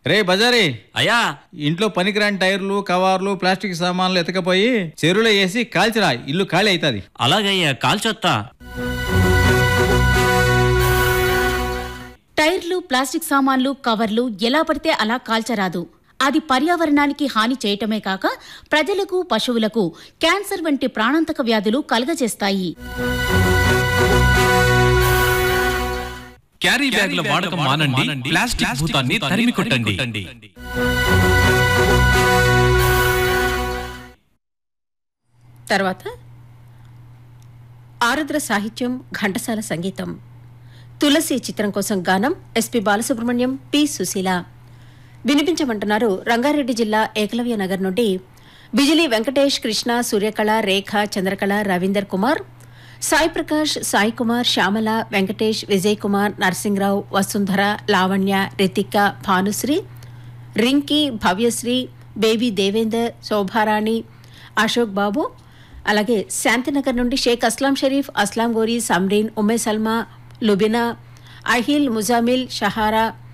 రే బజారీ అయ్యా ఇంట్లో పనికిరాని టైర్లు కవర్లు ప్లాస్టిక్ సామాన్లు ఎతకపోయి చెరువులో వేసి కాల్చిరా ఇల్లు ఖాళీ అవుతుంది అలాగయ్యా కాల్చొత్తా టైర్లు ప్లాస్టిక్ సామాన్లు కవర్లు ఎలా పడితే అలా కాల్చరాదు అది పర్యావరణానికి హాని చేయటమే కాక ప్రజలకు పశువులకు క్యాన్సర్ వంటి ప్రాణాంతక వ్యాధులు కలుగజేస్తాయి క్యారీ బ్యాగ్ల వాడకం మానండి ప్లాస్టిక్ భూతాన్ని తరిమి కొట్టండి తర్వాత ఆరుద్ర సాహిత్యం ఘంటసాల సంగీతం తులసి చిత్రం కోసం గానం ఎస్పి బాలసుబ్రహ్మణ్యం పి సుశీల వినిపించమంటున్నారు రంగారెడ్డి జిల్లా ఏకలవ్య నగర్ నుండి బిజిలీ వెంకటేష్ కృష్ణ సూర్యకళ రేఖ చంద్రకళ రవీందర్ కుమార్ సాయి ప్రకాష్ సాయి కుమార్ శ్యామల వెంకటేష్ విజయ్ కుమార్ నరసింహరావు వసుంధర లావణ్య రితిక భానుశ్రీ రింకీ భవ్యశ్రీ బేబీ దేవేందర్ శోభారాణి అశోక్ బాబు అలాగే శాంతినగర్ నుండి షేక్ అస్లాం షరీఫ్ అస్లాం గోరీ సమ్రీన్ ఉమ్మే సల్మా లుబినా అహిల్ ముజామిల్ షహారా